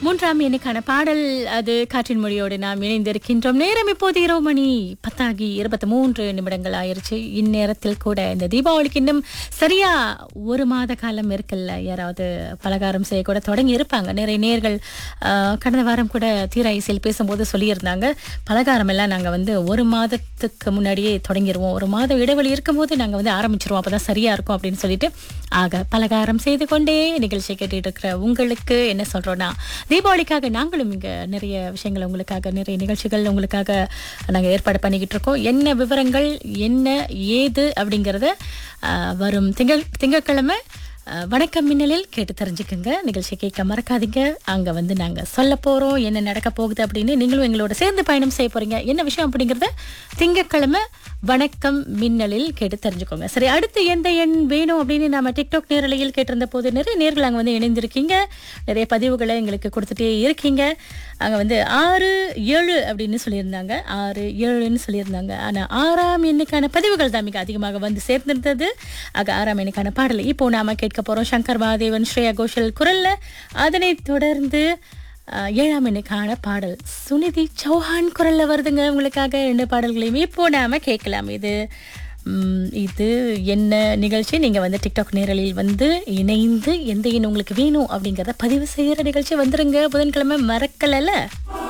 மூன்றாம் எண்ணுக்கான பாடல் அது காற்றின் மொழியோடு நாம் இணைந்திருக்கின்றோம் நேரம் இப்போது இரவு மணி பத்தாகி இருபத்தி மூன்று நிமிடங்கள் ஆயிருச்சு இந்நேரத்தில் கூட இந்த தீபாவளிக்கு இன்னும் சரியா ஒரு மாத காலம் இருக்குல்ல யாராவது பலகாரம் செய்ய கூட தொடங்கி இருப்பாங்க நிறைய நேர்கள் ஆஹ், கடந்த வாரம் கூட தீரா இசையில் பேசும்போது சொல்லியிருந்தாங்க பலகாரம் எல்லாம் நாங்கள் வந்து ஒரு மாதத்துக்கு முன்னாடியே தொடங்கிடுவோம் ஒரு மாதம் இடைவெளி இருக்கும்போது நாங்கள் வந்து ஆரம்பிச்சிருவோம் அப்பதான் சரியா இருக்கும் அப்படின்னு சொல்லிட்டு ஆக பலகாரம் செய்து கொண்டே நிகழ்ச்சி கேட்டுட்டு இருக்கிற உங்களுக்கு என்ன சொல்றோம்னா தீபாவளிக்காக நாங்களும் இங்க நிறைய விஷயங்கள் உங்களுக்காக நிறைய நிகழ்ச்சிகள் உங்களுக்காக நாங்க ஏற்பாடு பண்ணிக்கிட்டு இருக்கோம் என்ன விவரங்கள் என்ன ஏது அப்படிங்கறத ஆஹ், வரும் திங்கள் திங்கட்கிழமை ஆஹ், வணக்கம் மின்னலில் கேட்டு தெரிஞ்சுக்குங்க நிகழ்ச்சி கேட்க மறக்காதீங்க அங்க வந்து நாங்க சொல்ல போறோம் என்ன நடக்க போகுது அப்படின்னு நீங்களும் எங்களோட சேர்ந்து பயணம் செய்ய போறீங்க என்ன விஷயம் அப்படிங்கறத திங்கட்கிழமை வணக்கம் மின்னலில் கேட்டு தெரிஞ்சுக்கோங்க சரி அடுத்து எந்த எண் வேணும் அப்படின்னு நாம டிக்டாக் நேரலையில் கேட்டிருந்த போது நிறைய நேர்கள் அங்க வந்து இணைந்திருக்கீங்க நிறைய பதிவுகளை எங்களுக்கு கொடுத்துட்டே இருக்கீங்க அங்க வந்து ஆறு ஏழு அப்படின்னு சொல்லியிருந்தாங்க ஆறு ஏழுன்னு சொல்லியிருந்தாங்க ஆனா ஆறாம் எண்ணுக்கான பதிவுகள் தான் மிக அதிகமாக வந்து சேர்ந்திருந்தது ஆக ஆறாம் எண்ணுக்கான பாடல் இப்போ நாம கேட்க போறோம் சங்கர் மகாதேவன் ஸ்ரேயா கோஷல் குரல்ல அதனைத் தொடர்ந்து ஆஹ், ஏழாம் எண்ணுக்கான பாடல் சுனிதி சௌஹான் குரல்ல வருதுங்க உங்களுக்காக ரெண்டு பாடல்களையும் இப்போ நாம கேட்கலாம் இது ம், இது என்ன நிகழ்ச்சி நீங்க வந்து டிக்டாக் நேரலில் வந்து இணைந்து எந்த எண் உங்களுக்கு வேணும் அப்படிங்கறத பதிவு செய்யற நிகழ்ச்சி வந்துருங்க புதன்கிழமை மறக்கலல